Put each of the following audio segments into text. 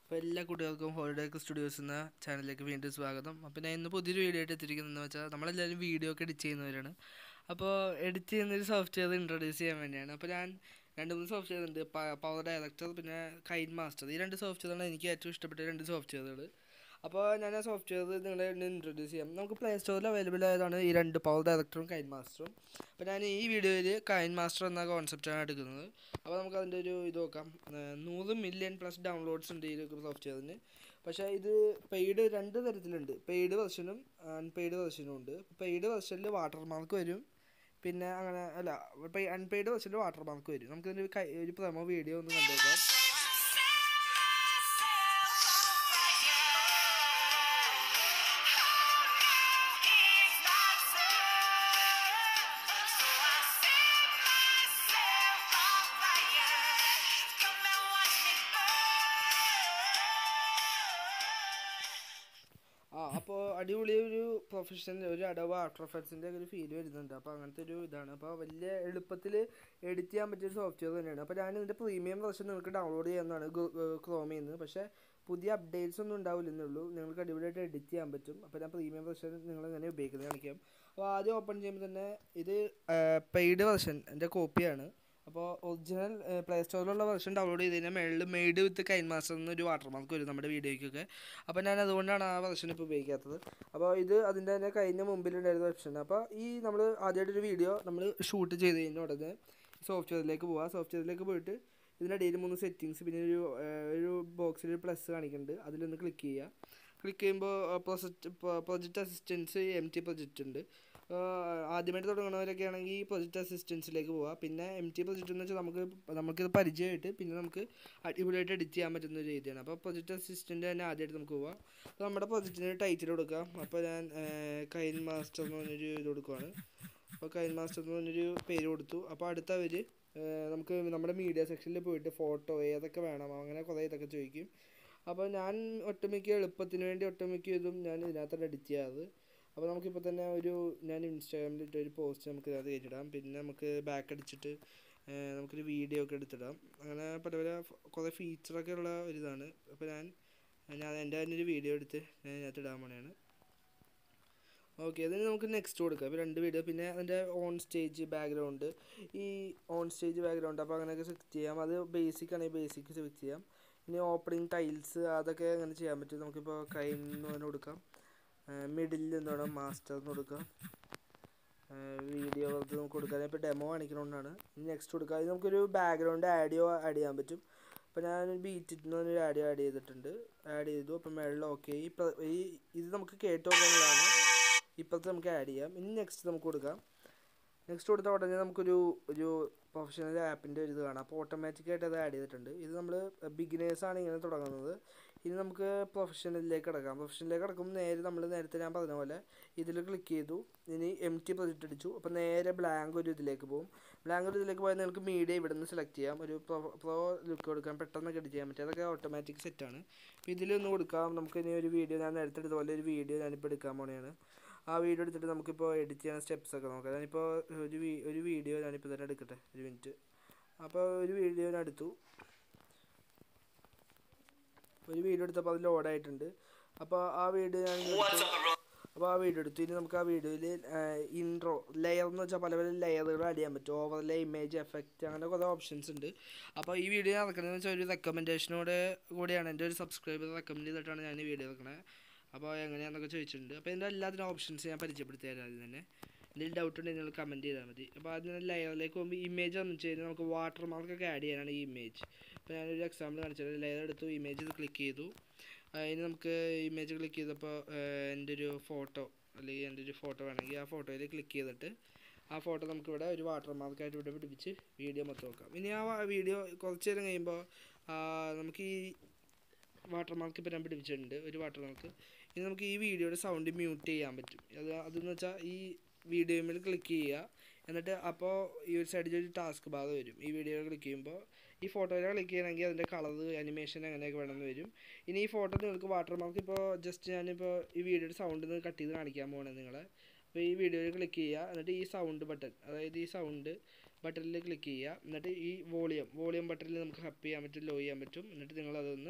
അപ്പോൾ എല്ലാ കുട്ടികൾക്കും ഹോളിഡേക്ക് സ്റ്റുഡിയോസ് എന്ന ചാനലിലേക്ക് വീണ്ടും സ്വാഗതം അപ്പോൾ ഞാൻ ഇന്ന് പുതിയൊരു വീഡിയോ ആയിട്ട് എത്തിയിരിക്കുന്നതെന്ന് വെച്ചാൽ നമ്മളെല്ലാവരും വീഡിയോ ഒക്കെ എഡിറ്റ് ചെയ്യുന്നവരാണ് അപ്പോൾ എഡിറ്റ് ചെയ്യുന്നൊരു സോഫ്റ്റ്വെയർ ഇൻട്രൊഡ്യൂസ് ചെയ്യാൻ വേണ്ടിയാണ് അപ്പോൾ ഞാൻ രണ്ട് മൂന്ന് സോഫ്റ്റ്വെയർ ഉണ്ട് പവർ ഡയറക്ടർ പിന്നെ കൈൻ മാസ്റ്റർ ഈ രണ്ട് സോഫ്റ്റ്വെയറാണ് എനിക്ക് ഏറ്റവും ഇഷ്ടപ്പെട്ട രണ്ട് സോഫ്റ്റ്വെയറുകൾ അപ്പോൾ ഞാൻ ആ സോഫ്റ്റ്വെയർ നിങ്ങളെ ഇൻട്രൊഡ്യൂസ് ചെയ്യാം നമുക്ക് പ്ലേ സ്റ്റോറിൽ അവൈലബിൾ ആയതാണ് ഈ രണ്ട് പവർ ഡയറക്ടറും കൈൻ മാസ്റ്ററും അപ്പോൾ ഞാൻ ഈ വീഡിയോയിൽ കൈൻ മാസ്റ്റർ എന്ന കോൺസെപ്റ്റാണ് എടുക്കുന്നത് അപ്പോൾ നമുക്ക് അതിൻ്റെ ഒരു ഇത് നോക്കാം ഏർ നൂറ് മില്യൺ പ്ലസ് ഡൗൺലോഡ്സ് ഉണ്ട് ഈ ഒരു സോഫ്റ്റ്വെയറിന് പക്ഷേ ഇത് പെയ്ഡ് രണ്ട് തരത്തിലുണ്ട് പെയ്ഡ് വെർഷനും അൺപെയ്ഡ് വെർഷനും ഉണ്ട് പെയ്ഡ് വെർഷനിൽ വാട്ടർ മാർക്ക് വരും പിന്നെ അങ്ങനെ അല്ല അൺപെയ്ഡ് വെർഷനിൽ വാട്ടർ മാർക്ക് വരും നമുക്കിതിൻ്റെ കൈ ഒരു പ്രമോ വീഡിയോ ഒന്ന് കണ്ടുനോക്കാം ആ അപ്പോൾ അടിപൊളി ഒരു പ്രൊഫഷണൽ ഒരു അടവ് ആഫ്റ്റർ എഫക്ട്സിൻ്റെ ഒരു ഫീൽ വരുന്നുണ്ട് അപ്പോൾ അങ്ങനത്തെ ഒരു ഇതാണ് അപ്പോൾ വലിയ എളുപ്പത്തിൽ എഡിറ്റ് ചെയ്യാൻ പറ്റിയ ഒരു സോഫ്റ്റ്വെയർ തന്നെയാണ് അപ്പോൾ ഞാൻ ഇതിൻ്റെ പ്രീമിയം വെർഷൻ നിങ്ങൾക്ക് ഡൗൺലോഡ് ചെയ്യാവുന്നതാണ് ക്രോമിൽ നിന്ന് പക്ഷേ പുതിയ അപ്ഡേറ്റ്സ് ഒന്നും ഉണ്ടാവില്ലെന്നുള്ളൂ നിങ്ങൾക്ക് അടിപൊളിയായിട്ട് എഡിറ്റ് ചെയ്യാൻ പറ്റും അപ്പോൾ ഞാൻ പ്രീമിയം വെർഷൻ നിങ്ങൾ എങ്ങനെ ഉപയോഗിക്കുന്നത് കാണിക്കാം അപ്പോൾ ആദ്യം ഓപ്പൺ ചെയ്യുമ്പോൾ തന്നെ ഇത് പെയ്ഡ് വെർഷൻ എൻ്റെ കോപ്പിയാണ് അപ്പോൾ ഒറിജിനൽ പ്ലേ സ്റ്റോറിലുള്ള വെർഷൻ ഡൗൺലോഡ് ചെയ്ത് കഴിഞ്ഞാൽ മേളിൽ മെയ്ഡ് വിത്ത് കൈൻ മാസ്റ്റർ എന്നൊരു വാട്ടർ മാർക്ക് വരും നമ്മുടെ വീഡിയോയ്ക്കൊക്കെ അപ്പോൾ ഞാൻ അതുകൊണ്ടാണ് ആ വെർഷൻ ഇപ്പോൾ ഉപയോഗിക്കാത്തത് അപ്പോൾ ഇത് അതിൻ്റെ തന്നെ കഴിഞ്ഞ മുമ്പിലുണ്ടായിരുന്ന വെർഷൻ അപ്പോൾ ഈ നമ്മൾ ആദ്യമായിട്ടൊരു വീഡിയോ നമ്മൾ ഷൂട്ട് ചെയ്ത് കഴിഞ്ഞ ഉടനെ സോഫ്റ്റ്വെയറിലേക്ക് പോവുക സോഫ്റ്റ്വെയറിലേക്ക് പോയിട്ട് ഇതിനിടയിൽ മൂന്ന് സെറ്റിങ്സ് പിന്നെ ഒരു ഒരു ബോക്സിൽ ഒരു പ്ലസ് കാണിക്കുന്നുണ്ട് അതിലൊന്ന് ക്ലിക്ക് ചെയ്യുക ക്ലിക്ക് ചെയ്യുമ്പോൾ project project assistance M T project ഉണ്ട് ആദ്യമായിട്ട് തുടങ്ങുന്നവരൊക്കെ ആണെങ്കിൽ ഈ പ്രൊജക്റ്റ് അസിസ്റ്റൻസിലേക്ക് പോവുക പിന്നെ എം ടി പ്രൊജക്റ്റ് എന്ന് വെച്ചാൽ നമുക്ക് നമുക്കിത് പരിചയമായിട്ട് പിന്നെ നമുക്ക് അടിപൊളിയായിട്ട് എഡിറ്റ് ചെയ്യാൻ പറ്റുന്ന ഒരു രീതിയാണ് അപ്പോൾ പ്രൊജക്റ്റ് അസിസ്റ്റൻ്റ് തന്നെ ആദ്യമായിട്ട് നമുക്ക് പോവാം അപ്പോൾ നമ്മുടെ പ്രൊജക്റ്റിന് ടൈറ്റിൽ കൊടുക്കാം അപ്പോൾ ഞാൻ കൈൻ മാസ്റ്റർ എന്ന് പറഞ്ഞൊരു ഇത് കൊടുക്കുവാണ് അപ്പോൾ കൈൻ മാസ്റ്റർ എന്ന് പറഞ്ഞൊരു പേര് കൊടുത്തു അപ്പോൾ അടുത്തവർ നമുക്ക് നമ്മുടെ മീഡിയ സെക്ഷനിൽ പോയിട്ട് ഫോട്ടോ ഏതൊക്കെ വേണം അങ്ങനെ കുറേ ഇതൊക്കെ ചോദിക്കും അപ്പോൾ ഞാൻ ഒട്ടുമിക്ക എളുപ്പത്തിന് വേണ്ടി ഒട്ടുമിക്ക ഇതും ഞാൻ ഇതിനകത്താണ് എഡിറ്റ് ചെയ്യാറ് അപ്പോൾ നമുക്കിപ്പോൾ തന്നെ ഒരു ഞാൻ ഇൻസ്റ്റാഗ്രാമിൽ ഇട്ട ഒരു പോസ്റ്റ് നമുക്ക് ഇതിനകത്ത് കയറ്റിടാം പിന്നെ നമുക്ക് ബാക്ക് അടിച്ചിട്ട് നമുക്കൊരു വീഡിയോ ഒക്കെ എടുത്തിടാം അങ്ങനെ പല പല കുറേ ഫീച്ചറൊക്കെ ഉള്ള ഒരു ഇതാണ് അപ്പോൾ ഞാൻ ഞാൻ എൻ്റെ തന്നെ ഒരു വീഡിയോ എടുത്ത് ഞാൻ ഇതിനകത്ത് ഇടാൻ വേണ്ടിയാണ് ഓക്കെ അതിന് നമുക്ക് നെക്സ്റ്റ് കൊടുക്കാം അപ്പോൾ രണ്ട് വീഡിയോ പിന്നെ അതിൻ്റെ ഓൺ സ്റ്റേജ് ബാക്ക്ഗ്രൗണ്ട് ഈ ഓൺ സ്റ്റേജ് ബാക്ക്ഗ്രൗണ്ട് അപ്പോൾ അങ്ങനെയൊക്കെ സെലക്ട് ചെയ്യാം അത് ബേസിക് ആണെങ്കിൽ ബേസിക് സെലക്ട് ചെയ്യാം ഇനി ഓപ്പണിംഗ് ടൈൽസ് അതൊക്കെ അങ്ങനെ ചെയ്യാൻ പറ്റും നമുക്കിപ്പോൾ കൈൻ എന്ന് പറഞ്ഞ് കൊടുക്കാം മിഡിൽ എന്ന് വേണം മാസ്റ്റർ എന്ന് കൊടുക്കാം വീഡിയോ നമുക്ക് കൊടുക്കാം ഇപ്പോൾ ഡെമോ കാണിക്കണോണ്ടാണ് ഇനി നെക്സ്റ്റ് കൊടുക്കാം അത് നമുക്കൊരു ബാക്ക്ഗ്രൗണ്ട് ആഡിയോ ആഡ് ചെയ്യാൻ പറ്റും അപ്പോൾ ഞാൻ ബീറ്റിൽ നിന്ന് ഒരു ആഡിയോ ആഡ് ചെയ്തിട്ടുണ്ട് ആഡ് ചെയ്തു അപ്പം മേളിൽ ഓക്കെ ഈ ഇത് നമുക്ക് കേട്ട് നോക്കാനുള്ളതാണ് ഇപ്പോഴത്തെ നമുക്ക് ആഡ് ചെയ്യാം ഇനി നെക്സ്റ്റ് നമുക്ക് കൊടുക്കാം നെക്സ്റ്റ് കൊടുത്ത ഉടനെ നമുക്കൊരു ഒരു പ്രൊഫഷണൽ ആപ്പിൻ്റെ ഒരു ഇത് കാണാം അപ്പോൾ ഓട്ടോമാറ്റിക്കായിട്ട് അത് ആഡ് ചെയ്തിട്ടുണ്ട് ഇത് നമ്മൾ ബിഗിനേഴ്സാണ് ഇങ്ങനെ തുടങ്ങുന്നത് ഇനി നമുക്ക് പ്രൊഫഷണലിലേക്ക് കിടക്കാം പ്രൊഫഷണലിലേക്ക് കിടക്കുമ്പോൾ നേരെ നമ്മൾ നേരത്തെ ഞാൻ പറഞ്ഞ പോലെ ഇതിൽ ക്ലിക്ക് ചെയ്തു ഇനി എം ടി പ്രൊജക്റ്റ് അടിച്ചു അപ്പോൾ നേരെ ബ്ലാങ്ക് ഒരു ഇതിലേക്ക് പോകും ബ്ലാങ്ക് ഒരു ഇതിലേക്ക് പോയാൽ നിങ്ങൾക്ക് മീഡിയ ഇവിടെ നിന്ന് സെലക്ട് ചെയ്യാം ഒരു പ്രോ പ്രോ ലുക്ക് കൊടുക്കാൻ പെട്ടെന്നൊക്കെ എഡിറ്റ് ചെയ്യാൻ പറ്റും അതൊക്കെ ഓട്ടോമാറ്റിക് സെറ്റാണ് അപ്പോൾ ഇതിലൊന്ന് കൊടുക്കാം നമുക്ക് ഇനി ഒരു വീഡിയോ ഞാൻ നേരത്തെ എടുത്തതുപോലെ ഒരു വീഡിയോ ഞാനിപ്പോൾ എടുക്കാൻ പോണെയാണ് ആ വീഡിയോ എടുത്തിട്ട് നമുക്കിപ്പോൾ എഡിറ്റ് ചെയ്യാൻ സ്റ്റെപ്സ് ഒക്കെ നോക്കാം ഞാനിപ്പോൾ ഒരു ഒരു വീഡിയോ ഞാനിപ്പോൾ തന്നെ എടുക്കട്ടെ ഒരു മിനിറ്റ് അപ്പോൾ ഒരു വീഡിയോ ഞാൻ എടുത്തു ഒരു വീഡിയോ എടുത്തപ്പോൾ അത് ലോഡായിട്ടുണ്ട് അപ്പോൾ ആ വീഡിയോ ഞാൻ അപ്പോൾ ആ വീഡിയോ എടുത്തു ഇനി നമുക്ക് ആ വീഡിയോയിൽ ഇൻട്രോ ലെയർ എന്ന് വെച്ചാൽ പല പല ലെയറുകൾ ആഡ് ചെയ്യാൻ പറ്റും ഓവർലേ ഇമേജ് എഫക്റ്റ് അങ്ങനെ കുറേ ഓപ്ഷൻസ് ഉണ്ട് അപ്പോൾ ഈ വീഡിയോ നടക്കുന്നതെന്ന് വെച്ചാൽ ഒരു റെക്കമെൻഡേഷനോടെ കൂടിയാണ് എൻ്റെ ഒരു സബ്സ്ക്രൈബർ റെക്കമെൻഡ് ചെയ്തിട്ടാണ് ഞാൻ ഈ വീഡിയോ വെക്കണത് അപ്പോൾ എങ്ങനെയാണെന്നൊക്കെ ചോദിച്ചിട്ടുണ്ട് അപ്പോൾ ഇതിൻ്റെ എല്ലാത്തിനും ഓപ്ഷൻസ് ഞാൻ പരിചയപ്പെടുത്തി തരാം ആദ്യം തന്നെ എന്തെങ്കിലും ഡൗട്ട് ഉണ്ടെങ്കിൽ നിങ്ങൾ കമൻറ്റ് ചെയ്താൽ മതി അപ്പോൾ അതിന് ലെയറിലേക്ക് പോകുമ്പോൾ ഇമേജ് വന്നു വെച്ച് കഴിഞ്ഞാൽ നമുക്ക് വാട്ടർ മാർക്കൊക്കെ ആഡ് ചെയ്യാനാണ് ഈ ഇമേജ് അപ്പോൾ ഞാനൊരു എക്സാമ്പിൾ കാണിച്ചത് ലെയർ എടുത്തു ഇമേജ് ഇത് ക്ലിക്ക് ചെയ്തു ഇനി നമുക്ക് ഇമേജ് ക്ലിക്ക് ചെയ്തപ്പോൾ എൻ്റെ ഒരു ഫോട്ടോ അല്ലെങ്കിൽ എൻ്റെ ഒരു ഫോട്ടോ വേണമെങ്കിൽ ആ ഫോട്ടോയിൽ ക്ലിക്ക് ചെയ്തിട്ട് ആ ഫോട്ടോ നമുക്കിവിടെ ഒരു വാട്ടർ മാർക്കായിട്ട് ഇവിടെ പിടിപ്പിച്ച് വീഡിയോ മൊത്തം നോക്കാം ഇനി ആ വീഡിയോ കുറച്ച് നേരം കഴിയുമ്പോൾ നമുക്ക് ഈ വാട്ടർ മാർക്ക് ഇപ്പോൾ ഞാൻ പിടിപ്പിച്ചിട്ടുണ്ട് ഒരു വാട്ടർ മാർക്ക് ഇനി നമുക്ക് ഈ വീഡിയോയുടെ സൗണ്ട് മ്യൂട്ട് ചെയ്യാൻ പറ്റും അത് അതെന്ന് വെച്ചാൽ ഈ വീഡിയോയിൽ ക്ലിക്ക് ചെയ്യുക എന്നിട്ട് അപ്പോൾ ഈ ഒരു സൈഡിൽ ഒരു ടാസ്ക് ബാർ വരും ഈ വീഡിയോ ക്ലിക്ക് ചെയ്യുമ്പോൾ ഈ ഫോട്ടോയിൽ ക്ലിക്ക് ചെയ്യണമെങ്കിൽ അതിൻ്റെ കളർ അനിമേഷൻ അങ്ങനെയൊക്കെ വേണമെന്ന് വരും ഇനി ഈ ഫോട്ടോ നിങ്ങൾക്ക് വാട്ടർ മാർക്ക് ഇപ്പോൾ ജസ്റ്റ് ഞാനിപ്പോൾ ഈ വീഡിയോയുടെ സൗണ്ട് നിന്ന് കട്ട് ചെയ്ത് കാണിക്കാൻ പോകണേ നിങ്ങളെ അപ്പോൾ ഈ വീഡിയോയിൽ ക്ലിക്ക് ചെയ്യുക എന്നിട്ട് ഈ സൗണ്ട് ബട്ടൺ അതായത് ഈ സൗണ്ട് ബട്ടണിൽ ക്ലിക്ക് ചെയ്യുക എന്നിട്ട് ഈ വോളിയം വോളിയം ബട്ടണിൽ നമുക്ക് ഹപ്പ് ചെയ്യാൻ പറ്റും ലോ ചെയ്യാൻ പറ്റും എന്നിട്ട് നിങ്ങൾ അതൊന്ന്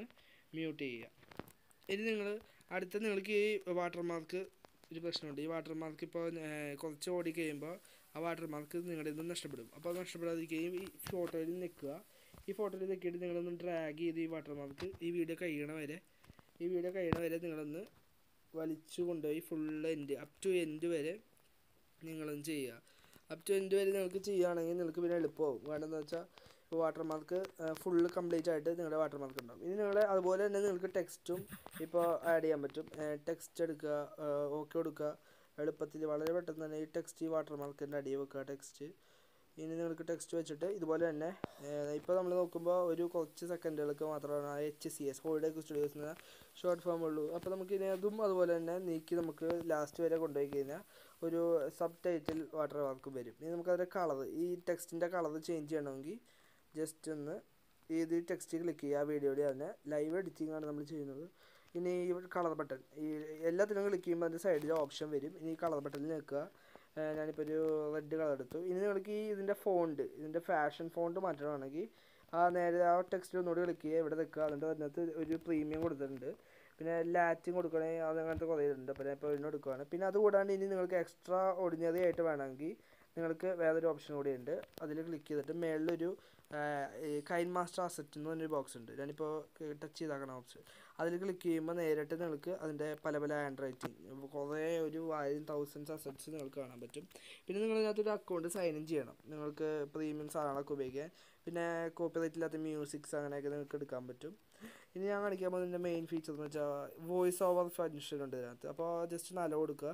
മ്യൂട്ട് ചെയ്യുക ഇനി നിങ്ങൾ അടുത്ത നിങ്ങൾക്ക് ഈ വാട്ടർമാർക്ക് ഒരു പ്രശ്നമുണ്ട് ഈ വാട്ടർമാർക്ക് ഇപ്പോൾ കുറച്ച് ഓടി കഴിയുമ്പോൾ ആ വാട്ടർമാർക്ക് നിങ്ങളുടെ നിന്ന് നഷ്ടപ്പെടും അപ്പോൾ അത് നഷ്ടപ്പെടാതിരിക്കുകയും ഈ ഫോട്ടോയിൽ നിൽക്കുക ഈ ഫോട്ടോയിൽ നിൽക്കിയിട്ട് നിങ്ങളൊന്ന് ഡ്രാഗ് ചെയ്ത് ഈ വാട്ടർമാർക്ക് ഈ വീഡിയോ കഴിയണ വരെ ഈ വീഡിയോ കഴിയണ വരെ നിങ്ങളൊന്ന് വലിച്ചു കൊണ്ടുപോയി full end up to end വരെ നിങ്ങളൊന്ന് ചെയ്യുക അപ് ടു എൻഡ് വരെ നിങ്ങൾക്ക് ചെയ്യുകയാണെങ്കിൽ നിങ്ങൾക്ക് പിന്നെ എളുപ്പമാവും കാരണം എന്താ വെച്ചാൽ ഇപ്പോൾ വാട്ടർമാർക്ക് ഫുള്ള് കംപ്ലീറ്റ് ആയിട്ട് നിങ്ങളുടെ വാട്ടർമാർക്ക് ഉണ്ടാവും ഇനി നിങ്ങൾ അതുപോലെ തന്നെ നിങ്ങൾക്ക് ടെക്സ്റ്റും ഇപ്പോൾ ആഡ് ചെയ്യാൻ പറ്റും ടെക്സ്റ്റ് എടുക്കുക ഓക്കെ കൊടുക്കുക എളുപ്പത്തിൽ വളരെ പെട്ടെന്ന് തന്നെ ഈ ടെക്സ്റ്റ് ഈ വാട്ടർമാർക്കിൻ്റെ അടിയിൽ വെക്കുക ടെക്സ്റ്റ് ഇനി നിങ്ങൾക്ക് ടെക്സ്റ്റ് വെച്ചിട്ട് ഇതുപോലെ തന്നെ ഇപ്പോൾ നമ്മൾ നോക്കുമ്പോൾ ഒരു കുറച്ച് സെക്കൻഡുകൾക്ക് മാത്രമാണ് ആ H C S holiday studios എന്ന ഷോർട്ട് ഫോം ഉള്ളൂ അപ്പോൾ നമുക്ക് ഇനി അതും അതുപോലെ തന്നെ നീക്കി നമുക്ക് ലാസ്റ്റ് വരെ കൊണ്ടുപോയി കഴിഞ്ഞാൽ ഒരു സബ് ടൈറ്റിൽ വാട്ടർ മാർക്ക് വരും ഇനി നമുക്കതിൻ്റെ കളർ ഈ ടെക്സ്റ്റിൻ്റെ കളർ ചേഞ്ച് ചെയ്യണമെങ്കിൽ ജസ്റ്റ് ഒന്ന് ഇത് ടെക്സ്റ്റ് ക്ലിക്ക് ചെയ്യുക ആ വീഡിയോയുടെ തന്നെ ലൈവ് എഡിറ്റിംഗ് ആണ് നമ്മൾ ചെയ്യുന്നത് ഇനി ഈ കളർ ബട്ടൺ ഈ എല്ലാത്തിനും ക്ലിക്ക് ചെയ്യുമ്പോൾ അതിൻ്റെ സൈഡിൽ ഓപ്ഷൻ വരും ഇനി കളർ ബട്ടണിൽ നിൽക്കുക ഞാനിപ്പോൾ ഒരു റെഡ് കളർ എടുത്തു ഇനി നിങ്ങൾക്ക് ഈ ഇതിൻ്റെ ഫോണ്ട് ഇതിൻ്റെ ഫാഷൻ ഫോണ്ട് മാറ്റണമെങ്കിൽ ആ നേരെ ആ ടെക്സ്റ്റിൽ ഒന്നുകൂടി ക്ലിക്ക് ചെയ്യുക ഇവിടെ നിൽക്കുക അതിൻ്റെ അതിനകത്ത് ഒരു പ്രീമിയം കൊടുത്തിട്ടുണ്ട് പിന്നെ ലാറ്റിൻ കൊടുക്കണമെങ്കിൽ അത് അങ്ങനത്തെ കുറേ ഉണ്ട് അപ്പോൾ ഞാൻ ഇപ്പോൾ ഇതിന് എടുക്കുകയാണ് പിന്നെ അത് കൂടാണ്ട് ഇനി നിങ്ങൾക്ക് എക്സ്ട്രാ ഓർഡിനറി ആയിട്ട് വേണമെങ്കിൽ നിങ്ങൾക്ക് വേറൊരു ഓപ്ഷൻ കൂടി ഉണ്ട് അതിൽ ക്ലിക്ക് ചെയ്തിട്ട് മേളിലൊരു കൈൻ മാസ്റ്റർ അസറ്റ് എന്ന് പറഞ്ഞൊരു ബോക്സ് ഉണ്ട് ഞാനിപ്പോൾ ടച്ച് ചെയ്താക്കണ ഓപ്ഷൻ അതിൽ ക്ലിക്ക് ചെയ്യുമ്പോൾ നേരിട്ട് നിങ്ങൾക്ക് അതിൻ്റെ പല പല ഹാൻഡ് റൈറ്റിംഗ് കുറേ ഒരു ആയിരം തൗസൻഡ്സ് അസറ്റ്സ് നിങ്ങൾക്ക് കാണാൻ പറ്റും പിന്നെ നിങ്ങൾ ഇതിനകത്തൊരു അക്കൗണ്ട് സൈൻ ഇൻ ചെയ്യണം നിങ്ങൾക്ക് പ്രീമിയം സാധനങ്ങളൊക്കെ ഉപയോഗിക്കാൻ പിന്നെ കോപ്പിറൈറ്റ് ഇല്ലാത്ത മ്യൂസിക്സ് അങ്ങനെയൊക്കെ നിങ്ങൾക്ക് എടുക്കാൻ പറ്റും ഇനി ഞാൻ കാണിക്കാൻ പോകുന്നതിൻ്റെ മെയിൻ ഫീച്ചർ എന്ന് വെച്ചാൽ വോയിസ് ഓവർ ഫങ്ഷൻ ഉണ്ട് ഇതിനകത്ത് അപ്പോൾ ജസ്റ്റ് ഒന്ന് അലോ കൊടുക്കുക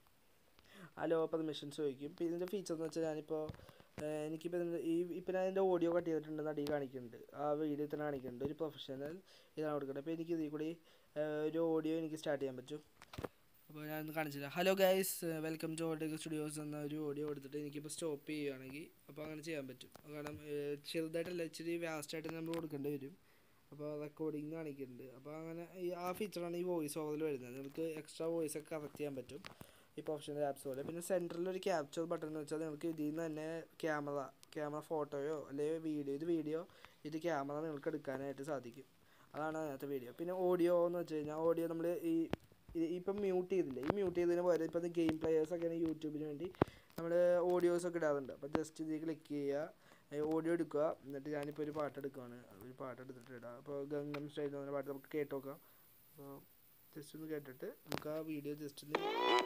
അലോ പെർമിഷൻസ് ചോദിക്കും ഇപ്പോൾ ഇതിൻ്റെ ഫീച്ചർ എന്ന് വെച്ചാൽ ഞാനിപ്പോൾ എനിക്കിപ്പോൾ ഇതിൻ്റെ ഈ ഇപ്പം ഞാൻ ഇതിൻ്റെ ഓഡിയോ കട്ട് ചെയ്തിട്ടുണ്ടെന്ന് അടി കാണിക്കുന്നുണ്ട് ആ വീഡിയോ തന്നെ കാണിക്കുന്നുണ്ട് ഒരു പ്രൊഫഷണൽ ഇതാണ് കൊടുക്കുന്നത് അപ്പോൾ എനിക്ക് ഇതിൽ കൂടി ഒരു ഓഡിയോ എനിക്ക് സ്റ്റാർട്ട് ചെയ്യാൻ പറ്റും അപ്പോൾ ഞാൻ ഒന്ന് കാണിച്ചില്ല hello guys welcome to audio studios എന്ന ഒരു ഓഡിയോ കൊടുത്തിട്ട് എനിക്കിപ്പോൾ സ്റ്റോപ്പ് ചെയ്യുകയാണെങ്കിൽ അപ്പോൾ അങ്ങനെ ചെയ്യാൻ പറ്റും കാരണം ചെറുതായിട്ടല്ല ഇച്ചിരി വാസ്റ്റായിട്ട് നമ്മൾ കൊടുക്കേണ്ടി വരും അപ്പോൾ റെക്കോർഡിങ് കാണിക്കുന്നുണ്ട് അപ്പോൾ അങ്ങനെ ഈ ആ ഫീച്ചറാണ് ഈ വോയിസ് ഓവറിൽ വരുന്നത് നിങ്ങൾക്ക് എക്സ്ട്രാ വോയിസ് ഒക്കെ കറക്റ്റ് ചെയ്യാൻ പറ്റും ഈ പ്രൊഫഷണൽ ആപ്സ് പോലെ പിന്നെ സെൻറ്ററിൽ ഒരു ക്യാപ്ചർ ബട്ടൺ എന്ന് വെച്ചാൽ നിങ്ങൾക്ക് ഇതിൽ നിന്ന് തന്നെ ക്യാമറ ക്യാമറ ഫോട്ടോയോ അല്ലെങ്കിൽ വീഡിയോ ഇത് വീഡിയോ ഇത് ക്യാമറ നിങ്ങൾക്ക് എടുക്കാനായിട്ട് സാധിക്കും അതാണ് അതിനകത്ത് വീഡിയോ പിന്നെ ഓഡിയോ എന്ന് വെച്ച് കഴിഞ്ഞാൽ ഓഡിയോ നമ്മൾ ഈ ഇപ്പം മ്യൂട്ട് ചെയ്തില്ലേ ഈ മ്യൂട്ട് ചെയ്തതിന് പകരം ഇപ്പം ഗെയിം പ്ലെയേഴ്സൊക്കെയാണ് യൂട്യൂബിന് വേണ്ടി നമ്മൾ ഓഡിയോസൊക്കെ ഇടാറുണ്ട് അപ്പോൾ ജസ്റ്റ് ഇതിൽ ക്ലിക്ക് ചെയ്യുക ഓഡിയോ എടുക്കുക എന്നിട്ട് ഞാനിപ്പോൾ ഒരു പാട്ട് എടുക്കുകയാണ് ഒരു പാട്ട് എടുത്തിട്ട് ഇടാം അപ്പോൾ ഗംഗം സ്റ്റൈൽ എന്ന് പറഞ്ഞ പാട്ട് നമുക്ക് കേട്ട് നോക്കാം അപ്പോൾ ജസ്റ്റ് ഒന്ന് കേട്ടിട്ട് നമുക്ക് ആ വീഡിയോ ജസ്റ്റ് ഒന്ന്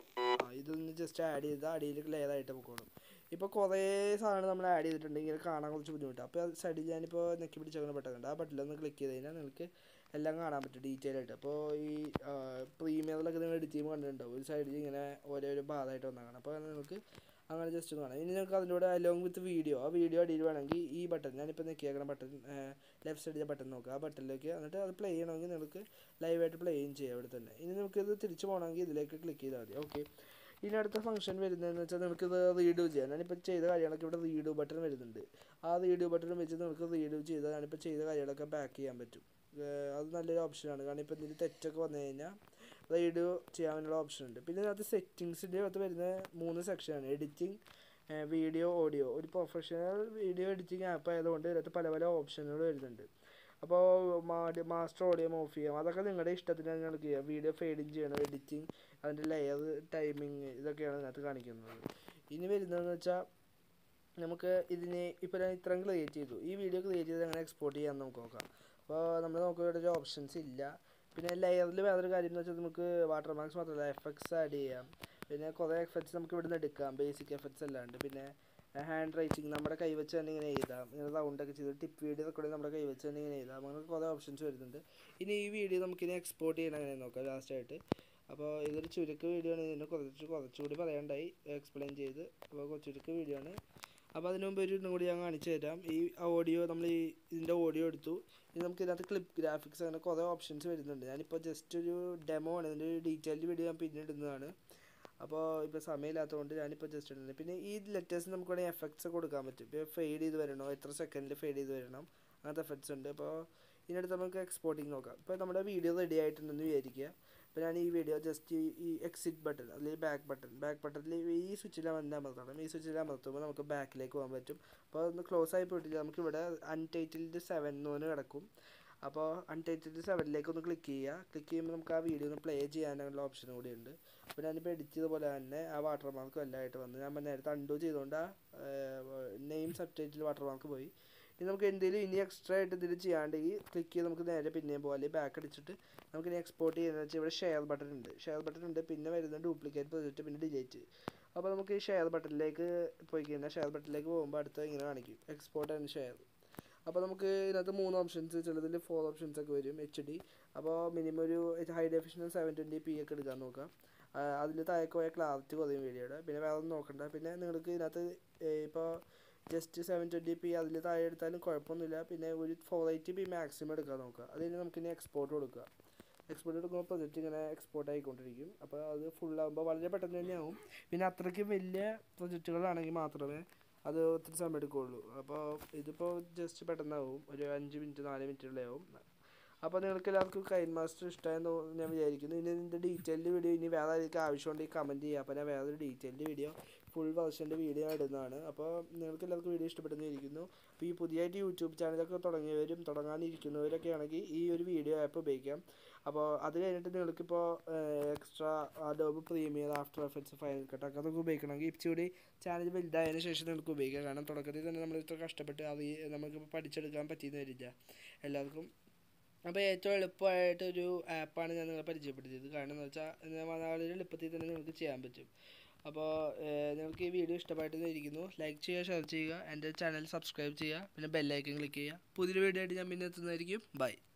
ആ ഇതൊന്ന് ജസ്റ്റ് ആഡ് ചെയ്ത് അടിയിൽ ക്ലിയർ ആയിട്ട് പൊക്കോളും ഇപ്പോൾ കുറേ സാധനം നമ്മൾ ആഡ് ചെയ്തിട്ടുണ്ടെങ്കിൽ കാണാൻ കുറച്ച് ബുദ്ധിമുട്ടാണ് അപ്പോൾ സൈഡിൽ ഞാനിപ്പോൾ നെക്കി പിടിച്ചങ്ങനെ പെട്ടെന്നുണ്ട് ആ ബട്ടണിലൊന്ന് ക്ലിക്ക് ചെയ്ത് കഴിഞ്ഞാൽ നിങ്ങൾക്ക് എല്ലാം കാണാൻ പറ്റും ഡീറ്റെയിൽ ആയിട്ട് അപ്പോൾ ഈ പ്രീമിയറിലൊക്കെ നിങ്ങൾ എഡിറ്റ് ചെയ്യുമ്പോൾ കണ്ടിട്ടുണ്ടാവും ഒരു സൈഡിൽ ഇങ്ങനെ ഓരോരോ ഭാഗമായിട്ട് വന്നേക്കണം അപ്പോൾ നിങ്ങൾക്ക് അങ്ങനെ ജസ്റ്റ് ഒന്ന് കാണാം ഇനി നിങ്ങൾക്ക് അതിൻ്റെ കൂടെ അലോങ് വിത്ത് വീഡിയോ ആ വീഡിയോ അടിയിൽ വേണമെങ്കിൽ ഈ ബട്ടൺ ഞാനിപ്പോൾ നെക്കിയേക്കണ ബട്ടൺ ലെഫ്റ്റ് സൈഡിലെ ബട്ടൺ നോക്കുക ആ ബട്ടണിലേക്ക് എന്നിട്ട് അത് പ്ലേ ചെയ്യണമെങ്കിൽ നിങ്ങൾക്ക് ലൈവായിട്ട് പ്ലേ ചെയ്യും ചെയ്യാം ഇവിടെ തന്നെ ഇനി നമുക്കിത് തിരിച്ച് പോകണമെങ്കിൽ ഇതിലേക്ക് ക്ലിക്ക് ചെയ്താൽ മതി ഓക്കെ ഇനി അടുത്ത ഫംഗ്ഷൻ വരുന്നതെന്ന് വെച്ചാൽ നമുക്കിത് റീഡു ചെയ്യാം ഞാനിപ്പോൾ ചെയ്ത കാര്യങ്ങളൊക്കെ ഇവിടെ റീഡു ബട്ടൺ വരുന്നുണ്ട് ആ റീഡു ബട്ടൺ വെച്ച് നമുക്ക് റീഡു ചെയ്താൽ ഞാനിപ്പോൾ ചെയ്ത കാര്യങ്ങളൊക്കെ ബാക്ക് ചെയ്യാൻ പറ്റും അത് നല്ലൊരു ഓപ്ഷനാണ് കാരണം ഇപ്പോൾ എന്തെങ്കിലും തെറ്റൊക്കെ വന്നു കഴിഞ്ഞാൽ റീഡു ചെയ്യാനുള്ള ഓപ്ഷൻ ഉണ്ട് പിന്നെ അതിനകത്ത് സെറ്റിങ്സിൻ്റെ അകത്ത് വരുന്ന മൂന്ന് സെക്ഷനാണ് എഡിറ്റിംഗ് വീഡിയോ ഓഡിയോ ഒരു പ്രൊഫഷണൽ വീഡിയോ എഡിറ്റിംഗ് ആപ്പ് ആയതുകൊണ്ട് ഇതിനകത്ത് പല പല ഓപ്ഷനുകൾ വരുന്നുണ്ട് അപ്പോൾ മാസ്റ്റർ ഓഡിയോ ഓഫ് ചെയ്യാം അതൊക്കെ നിങ്ങളുടെ ഇഷ്ടത്തിന് നിങ്ങൾക്ക് ചെയ്യാം വീഡിയോ ഫെയ്ഡിങ് ചെയ്യണം എഡിറ്റിംഗ് അതിൻ്റെ ലെയർ ടൈമിങ് ഇതൊക്കെയാണ് ഇതിനകത്ത് കാണിക്കുന്നത് ഇനി വരുന്നതെന്ന് വെച്ചാൽ നമുക്ക് ഇതിന് ഇപ്പോൾ ഞാൻ ഇത്രയും ക്രിയേറ്റ് ചെയ്തു ഈ വീഡിയോ ക്രിയേറ്റ് ചെയ്ത് എങ്ങനെ എക്സ്പോർട്ട് ചെയ്യാമെന്ന് നമുക്ക് നോക്കാം അപ്പോൾ നമ്മൾ നോക്കുക ഇവിടെ ഓപ്ഷൻസ് ഇല്ല പിന്നെ ലെയറിൽ വേറൊരു കാര്യം എന്ന് വെച്ചാൽ നമുക്ക് വാട്ടർ മാർക്സ് മാത്രമല്ല എഫക്ട്സ് ആഡ് ചെയ്യാം പിന്നെ കുറേ എഫക്ട്സ് നമുക്ക് ഇവിടെ നിന്ന് എടുക്കാം ബേസിക് എഫക്ട്സ് അല്ലാണ്ട് പിന്നെ ഹാൻഡ് റൈറ്റിംഗ് നമ്മുടെ കൈ വെച്ച് തന്നെ ഇങ്ങനെ എഴുതാം ഇങ്ങനെ റൗണ്ടൊക്കെ ചെയ്ത് ടിപ്പ് വീഡിയോ ഒക്കെ നമ്മുടെ കൈ വെച്ച് തന്നെ ഇങ്ങനെ എഴുതാം അങ്ങനെ കുറേ ഓപ്ഷൻസ് വരുന്നുണ്ട് ഇനി ഈ വീഡിയോ നമുക്കിനി എക്സ്പോർട്ട് ചെയ്യണം അങ്ങനെ നോക്കാം ലാസ്റ്റായിട്ട് അപ്പോൾ ഇതൊരു ചുരുക്ക വീഡിയോ ആണ് ഇതിനെ കുറച്ച് കുറച്ചുകൂടി പറയാണ്ടായി എക്സ്പ്ലെയിൻ ചെയ്ത് അപ്പോൾ ചുരുക്ക വീഡിയോ ആണ് അപ്പോൾ അതിന് മുമ്പ് ഒരു ഇതും കൂടി ഞാൻ കാണിച്ചു തരാം ഈ ഓഡിയോ നമ്മൾ ഈ ഇതിൻ്റെ ഓഡിയോ എടുത്തു ഇനി നമുക്ക് ഇതിനകത്ത് ക്ലിപ്പ് ഗ്രാഫിക്സ് അങ്ങനെ കുറേ ഓപ്ഷൻസ് വരുന്നുണ്ട് ഞാനിപ്പോൾ ജസ്റ്റ് ഒരു ഡെമോ ആണ് ഇതിൻ്റെ ഒരു ഡീറ്റെയിൽഡ് വീഡിയോ ഞാൻ പിന്നെ ഇടുന്നതാണ് അപ്പോൾ ഇപ്പോൾ സമയമില്ലാത്തതുകൊണ്ട് ഞാനിപ്പോൾ ജസ്റ്റ് ഇടുന്നത് പിന്നെ ഈ ലെറ്റേഴ്സ് നമുക്ക് വേണമെങ്കിൽ എഫക്ട്സ് കൊടുക്കാൻ പറ്റും ഇപ്പോൾ ഫെയ്ഡ് ചെയ്ത് വരണോ എത്ര സെക്കൻഡിൽ ഫെയ്ഡ് ചെയ്ത് വരണം അങ്ങനത്തെ എഫക്ട്സ് ഉണ്ട് അപ്പോൾ ഇതിനടുത്ത് നമുക്ക് എക്സ്പോർട്ടിങ് നോക്കാം ഇപ്പോൾ നമ്മുടെ വീഡിയോ റെഡി ആയിട്ടുണ്ടെന്ന് വിചാരിക്കുക അപ്പോൾ ഞാൻ ഈ വീഡിയോ ജസ്റ്റ് ഈ എക്സിറ്റ് ബട്ടൺ അല്ലെങ്കിൽ ബാക്ക് ബട്ടൺ ബാക്ക് ബട്ടണിൽ ഈ സ്വിച്ചിൽ വന്ന് അമർത്തണം ഈ സ്വിച്ചിൽ അമർത്തുമ്പോൾ നമുക്ക് ബാക്കിലേക്ക് പോകാൻ പറ്റും അപ്പോൾ ഒന്ന് ക്ലോസ് ആയി പോയിട്ടില്ല നമുക്ക് ഇവിടെ അൺടൈറ്റിൽഡ് സെവൻ എന്ന് പറഞ്ഞ് കിടക്കും അപ്പോൾ അൺടൈറ്റഡ് സെവനിലേക്ക് ഒന്ന് ക്ലിക്ക് ചെയ്യുക ക്ലിക്ക് ചെയ്യുമ്പോൾ നമുക്ക് ആ വീഡിയോ ഒന്ന് പ്ലേ ചെയ്യാനുള്ള ഓപ്ഷൻ കൂടി ഉണ്ട് അപ്പോൾ ഞാനിപ്പോൾ എഡിറ്റ് ചെയ്ത പോലെ തന്നെ ആ വാട്ടർ മാർക്ക് എല്ലാമായിട്ട് വന്നു ഞാൻ നേരത്തെ അൺഡു ചെയ്തുകൊണ്ട് ആ നെയിം സബ്ജക്റ്റിൽ വാട്ടർ മാർക്ക് പോയി ഇനി നമുക്ക് എന്തെങ്കിലും ഇനി എക്സ്ട്രാ ആയിട്ട് ഇതിൽ ചെയ്യാണ്ടെങ്കിൽ ക്ലിക്ക് ചെയ്ത് നമുക്ക് നേരെ പിന്നെയും പോകാം അല്ലെങ്കിൽ ബാക്ക് അടിച്ചിട്ട് നമുക്ക് ഇനി എക്സ്പോർട്ട് ചെയ്യുന്നത് വെച്ചാൽ ഇവിടെ ഷെയർ ബട്ടൺ ഉണ്ട് ഷെയർ ബട്ടൺ ഉണ്ട് പിന്നെ വരുന്ന ഡ്യൂപ്ലിക്കേറ്റ് പ്രൊജക്റ്റ് പിന്നെ ഡിലീറ്റ് അപ്പോൾ നമുക്ക് ഈ ഷെയർ ബട്ടണിലേക്ക് പോയി കഴിഞ്ഞാൽ ഷെയർ ബട്ടണിലേക്ക് പോകുമ്പോൾ അടുത്ത ഇങ്ങനെ കാണിക്കും എക്സ്പോർട്ട് ആൻഡ് ഷെയർ അപ്പോൾ നമുക്ക് ഇതിനകത്ത് മൂന്ന് ഓപ്ഷൻസ് ചിലതിൽ ഫോർ ഓപ്ഷൻസ് ഒക്കെ വരും എച്ച് ഡി അപ്പോൾ മിനിമം ഒരു high definition seven twenty P ഒക്കെ എടുക്കാൻ നോക്കാം അതിൽ താഴേക്ക് പോയ ക്ലാരിറ്റി കുറയും വീഡിയോയുടെ പിന്നെ വേറെ ഒന്നും നോക്കണ്ട പിന്നെ നിങ്ങൾക്ക് ഇതിനകത്ത് ഇപ്പോൾ ജസ്റ്റ് സെവൻ ട്വൻറ്റി പി അതിൽ താഴെ എടുത്താലും കുഴപ്പമൊന്നുമില്ല പിന്നെ ഒരു ഫോർ എയ്റ്റി പി മാക്സിമം എടുക്കാൻ നോക്കുക അത് കഴിഞ്ഞ് നമുക്കിനി എക്സ്പോർട്ട് കൊടുക്കുക എക്സ്പോർട്ട് എടുക്കുമ്പോൾ പ്രൊജക്റ്റ് ഇങ്ങനെ എക്സ്പോർട്ട് ആയിക്കൊണ്ടിരിക്കും അപ്പോൾ അത് ഫുള്ളാകുമ്പോൾ വളരെ പെട്ടെന്ന് തന്നെയാവും പിന്നെ അത്രയ്ക്ക് വലിയ പ്രൊജക്റ്റുകളാണെങ്കിൽ മാത്രമേ അത് ഒത്തിരി സമയം എടുക്കുകയുള്ളൂ അപ്പോൾ ഇതിപ്പോൾ ജസ്റ്റ് പെട്ടെന്നാവും ഒരു അഞ്ച് മിനിറ്റ് നാല് മിനിറ്റുള്ളിലാവും അപ്പോൾ നിങ്ങൾക്ക് എല്ലാവർക്കും കൈൻ മാസ്റ്റർ ഇഷ്ടമായെന്ന് ഞാൻ വിചാരിക്കുന്നു ഇനി ഇതിൻ്റെ ഡീറ്റെയിൽഡ് വീഡിയോ ഇനി വേറെ ആരെങ്കിലും ആവശ്യമുണ്ടെങ്കിൽ കമൻറ്റ് ചെയ്യുക അപ്പോൾ ഞാൻ വേറൊരു ഡീറ്റെയിൽഡ് വീഡിയോ ഫുൾ വെർഷൻ്റെ വീഡിയോ ഇടുന്നതാണ് അപ്പോൾ നിങ്ങൾക്ക് എല്ലാവർക്കും വീഡിയോ ഇഷ്ടപ്പെടുന്നിരിക്കുന്നു അപ്പോൾ ഈ പുതിയതായിട്ട് യൂട്യൂബ് ചാനലൊക്കെ തുടങ്ങിയവരും തുടങ്ങാനിരിക്കുന്നവരൊക്കെ ആണെങ്കിൽ ഈ ഒരു വീഡിയോ ആപ്പ് ഉപയോഗിക്കാം അപ്പോൾ അത് കഴിഞ്ഞിട്ട് നിങ്ങൾക്കിപ്പോൾ extra Adobe Premiere After Effects Final Cut ഒക്കെ നമുക്ക് ഉപയോഗിക്കണമെങ്കിൽ ഇച്ചിരി ചാനൽ വലുതായതിനു ശേഷം നിങ്ങൾക്ക് ഉപയോഗിക്കാം കാരണം തുടക്കത്തിൽ തന്നെ നമ്മൾ ഇത്ര കഷ്ടപ്പെട്ട് അറിയ നമുക്കിപ്പോൾ പഠിച്ചെടുക്കാൻ പറ്റിയെന്ന് വരില്ല എല്ലാവർക്കും അപ്പോൾ ഏറ്റവും എളുപ്പമായിട്ട് ഒരു ആപ്പാണ് ഞാൻ നിങ്ങളെ പരിചയപ്പെടുത്തിയത് കാരണം എന്ന് വെച്ചാൽ വളരെ എളുപ്പത്തിൽ തന്നെ നിങ്ങൾക്ക് ചെയ്യാൻ പറ്റും അപ്പോൾ നിങ്ങൾക്ക് ഈ വീഡിയോ ഇഷ്ടമായിട്ട് ഇരിക്കുന്നു ലൈക്ക് ചെയ്യുക ഷെയർ ചെയ്യുക എൻ്റെ ചാനൽ സബ്സ്ക്രൈബ് ചെയ്യുക പിന്നെ ബെല്ലൈക്കൻ ക്ലിക്ക് ചെയ്യുക പുതിയൊരു വീഡിയോ ആയിട്ട് ഞാൻ പിന്നെ എത്തുന്നതായിരിക്കും ബൈ